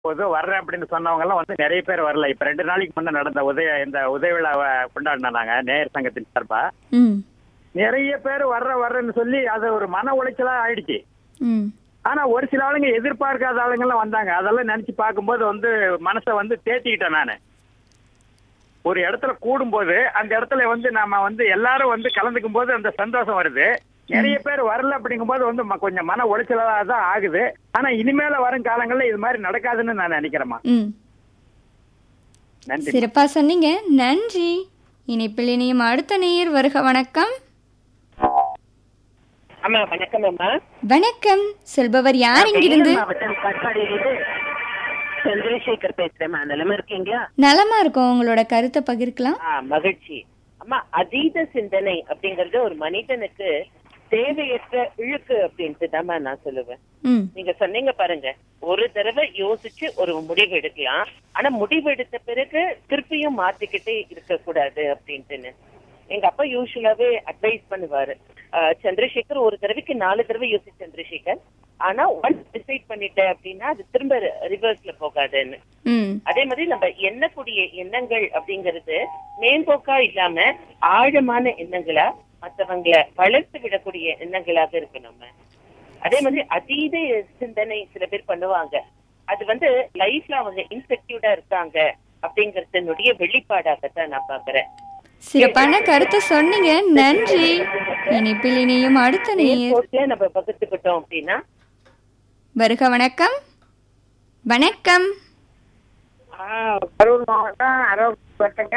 போது வர்றேன் அப்படின்னு சொன்னவங்க எல்லாம் வந்து நிறைய பேர் வரல இப்ப ரெண்டு நாளைக்கு முன்ன நடந்த உதய இந்த உதய விழாவை கொண்டாடினோம் நாங்க நேயர் சங்கத்தின் சார்பா ம் நிறைய பேர் வர்ற வர்றேன்னு சொல்லி அது ஒரு மன உளைச்சலா ஆயிடுச்சு ம் ஆனா ஒரு சில ஆளுங்க எதிர்பார்க்காத ஆளுங்க எல்லாம் வந்தாங்க அதெல்லாம் நினைச்சு பார்க்கும்போது வந்து மனசை வந்து தேத்திக்கிட்டேன் நானு ஒரு இடத்துல கூடும்போது அந்த இடத்துல வந்து நாம வந்து எல்லாரும் வந்து கலந்துக்கும் போது அந்த சந்தோஷம் வருது நிறைய பேர் வரல அப்படிங்கும்போது வந்து ம- கொஞ்சம் மன உளைச்சலா தான் ஆகுது ஆனா இனிமேல வரும் காலங்கள்ல இது மாதிரி நடக்காதுன்னு நான் நினைக்கிறேம்மா ம் நன்றி சிறப்பா சொன்னீங்க நன்றி இணைப்பில் இணையும் அடுத்த நேயர் வருக வணக்கம் ஆமா வணக்கம் அம்மா வணக்கம் சொல்பவர் யார் இங்கிருந்து மாவட்டம் காட்பாடியிலிருந்து சந்திரசேகர் பேசுறேம்மா நிலமா இருக்கீங்களா நலமா இருக்கும் உங்களோட கருத்தை பகிர்க்கலாம் ஆ, மகிழ்ச்சி அம்மா அதீத சிந்தனை அப்படிங்கறது ஒரு மனிதனுக்கு தேவையற்ற இழுக்கு அப்படின்ட்டு தாம்மா நான் சொல்லுவேன் ம் நீங்க சொன்னீங்க பாருங்க ஒரு தடவை யோசிச்சு ஒரு முடிவு எடுக்கலாம் ஆனா முடிவு எடுத்த பிறகு திருப்பியும் மாத்திக்கிட்டே இருக்க கூடாது அப்படின்ட்டுன்னு எங்க அப்பா யூஸ்வலாவே அட்வைஸ் பண்ணுவாரு ஆஹ் சந்திரசேகர் ஒரு தடவைக்கு நாலு தடவை யோசி சந்திரசேகர் ஆனா ஒன்ஸ் டிசைட் பண்ணிட்ட அப்படின்னா அது திரும்ப ரிவர்ஸ்ல போகாதுன்னு ம் அதே மாதிரி நம்ம எண்ணக்கூடிய எண்ணங்கள் அப்படிங்கிறது மேம்போக்கா இல்லாம ஆழமான எண்ணங்களா மத்தவங்களை வளர்த்து விடக்கூடிய எண்ணங்களாக இருக்கு நம்ம அதே மாதிரி அதீத சிந்தனை சில பேர் பண்ணுவாங்க அது வந்து லைஃப்ல அவங்க இன்செக்யூர்டா இருக்காங்க அப்படிங்கறதனுடைய வெளிப்பாடாகத்தான் நான் பாக்குறேன் சிறப்பான கருத்தை சொன்னீங்க நன்றி இணைப்பில் இணையும் அடுத்த நேயர் போட்டுல நம்ம பகிர்ந்துக்கிட்டோம் அப்படின்னா வருக வணக்கம் வணக்கம் கரூர் மாவட்டம் அரோப்பட்டுங்க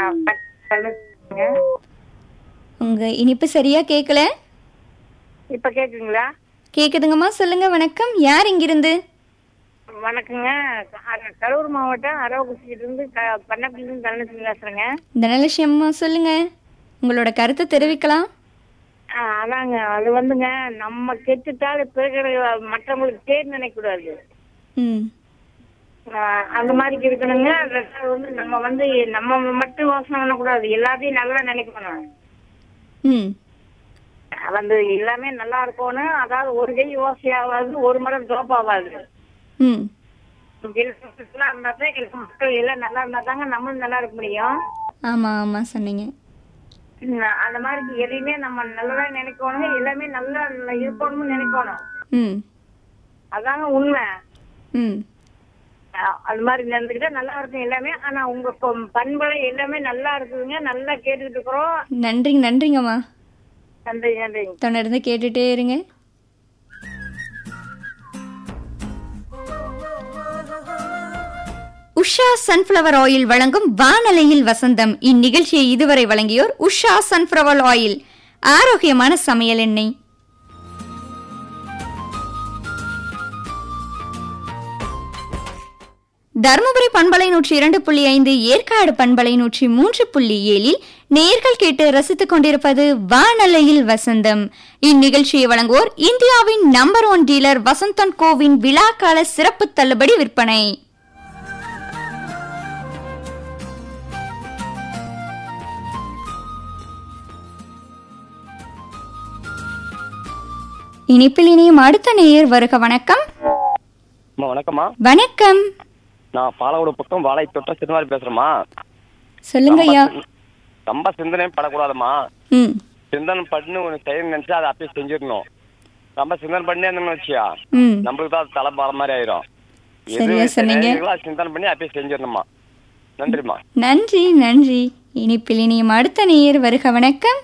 உங்க இனிப்பு சரியா கேட்கல இப்ப கேக்குங்களா கேக்குதுங்கம்மா சொல்லுங்க வணக்கம் யார் இங்கிருந்து வணக்கங்க அர- கரூர் மாவட்டம் அரவக்குறிச்சியிலிருந்து க- பண்ணப்பிலிருந்து தனலட்சுமி பேசுறேங்க தனலட்சுமி அம்மா சொல்லுங்க உங்களோட கருத்தை தெரிவிக்கலாம் ஆ, அதாங்க அது வந்துங்க நம்ம கெட்டுட்டால் பிறகு மற்றவங்களுக்கு தேர் நினைக்க கூடாது ம் ஆ, அந்த மாதிரி இருக்கணுங்க ரெண்டாவது வந்து நம்ம வந்து நம்ம மட்டும் யோசனை பண்ணக்கூடாது எல்லாத்தையும் நல்லா நினைக்கணும் ம் வந்து எல்லாமே நல்லா இருக்கணும் அதாவது ஒரு கை யோசையாகாது ஒரு மரம் தோப்பாகாது ம் நல்லா இருந்தா தான் எங்களுக்கு மக்கள் எல்லாம் நல்லா இருந்தா தாங்க நம்மளும் நல்லா இருக்க முடியும் ஆமா ஆமா சொன்னீங்க உம் அந்த மாதிரி எதையுமே நம்ம நல்லதா நினைக்கணும் எல்லாமே நல்லா இருக்கணும்னு நினைக்கணும் ம் அதாங்க உண்மை ம் அஹ் அது மாதிரி நடந்துக்கிட்டா நல்லா இருக்கும் எல்லாமே ஆனா உங்க கொ- பண்பலை எல்லாமே நல்லா இருக்குதுங்க நல்லா கேட்டுக்கிட்டு இருக்கிறோம் நன்றிங்க நன்றிங்கம்மா நன்றி நன்றிங்க தொடர்ந்து கேட்டுட்டே இருங்க உஷா சன்ஃப்ளவர் ஆயில் வழங்கும் வானலையில் வசந்தம் இந்நிகழ்ச்சியை இதுவரை வழங்கியோர் உஷா சன்ஃப்ளவர் ஆயில் ஆரோக்கியமான சமையல் எண்ணெய் தருமபுரி பண்பலை நூற்றி இரண்டு புள்ளி ஐந்து ஏற்காடு பண்பலை நூற்றி மூன்று புள்ளி ஏழில் நேர்கள் கேட்டு ரசித்துக் கொண்டிருப்பது வானலையில் வசந்தம் இந்நிகழ்ச்சியை வழங்குவோர் இந்தியாவின் நம்பர் ஒன் டீலர் வசந்தன் கோவின் விழாக்கால சிறப்பு தள்ளுபடி விற்பனை இனிப்பில் இனியும் அடுத்த நேயர் வருக வணக்கம் அம்மா வணக்கம்மா வணக்கம் நான் பாலவோட பக்கம் வாழை தொட்ட சிறுமாரி பேசுறேம்மா சொல்லுங்க ஐயா ரொம்ப சிந்தனையும் படக்கூடாதும்மா ம் சிந்தனை பண்ணி ஒன்று செய்யணும்னு நினைச்சா அதை அப்பயே செஞ்சிடணும் ரொம்ப சிந்தனை பண்ணி இருந்தோம்னு வச்சியா ம் நம்மளுக்கு தான் அது தலை பார மாதிரி ஆயிரும் சரியா சொன்னீங்க. செய்யறீங்களோ அதை சிந்தனை பண்ணி அப்பயே செஞ்சிடணும்மா நன்றிம்மா நன்றி நன்றி இனிப்பில் இனியும் அடுத்த நேயர் வருக வணக்கம்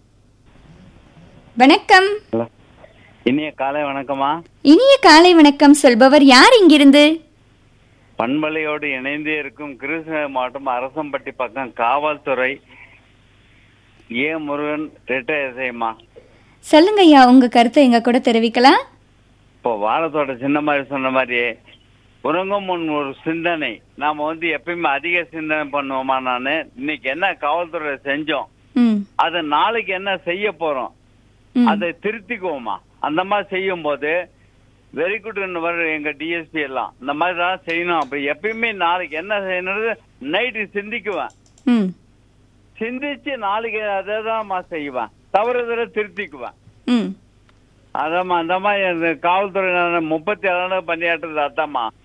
வணக்கம் இனிய காலை வணக்கம்மா இனிய காலை வணக்கம் சொல்பவர் யார் இங்கிருந்து பண்பலையோடு இணைந்து இருக்கும் கிருஷ்ணகிரி மாவட்டம் அரசம்பட்டி பக்கம் காவல்துறை ஏ முருகன் ரிட்டையர் செய்யுமா சொல்லுங்க ஐயா உங்க கருத்தை எங்க கூட தெரிவிக்கலாம் இப்போ வாழத்தோட சின்ன மாதிரி சொன்ன மாதிரி உறங்கும் முன் ஒரு சிந்தனை நாம வந்து எப்பயுமே அதிக சிந்தனை பண்ணுவோமா நானு இன்னைக்கு என்ன காவல்துறை செஞ்சோம் ம் அதை நாளைக்கு என்ன செய்ய போறோம் ம் அதை திருத்திக்குவோமா அந்த மாதிரி செய்யும் போது வெரி குட் வர எங்க டிஎஸ்பி எல்லாம் இந்த மாதிரி தான் செய்யணும் அப்ப எப்பயுமே நாளைக்கு என்ன செய்யணும்னு நைட்டு சிந்திக்குவேன் ம் சிந்திச்சு நாளைக்கு அதை தான் செய்வேன் தவறுதலை திருத்திக்குவேன் ம் அதாம்மா அந்த மாதிரி அந்த காவல்துறை முப்பத்தி ஏழு பணியாற்றுறது அதாம்மா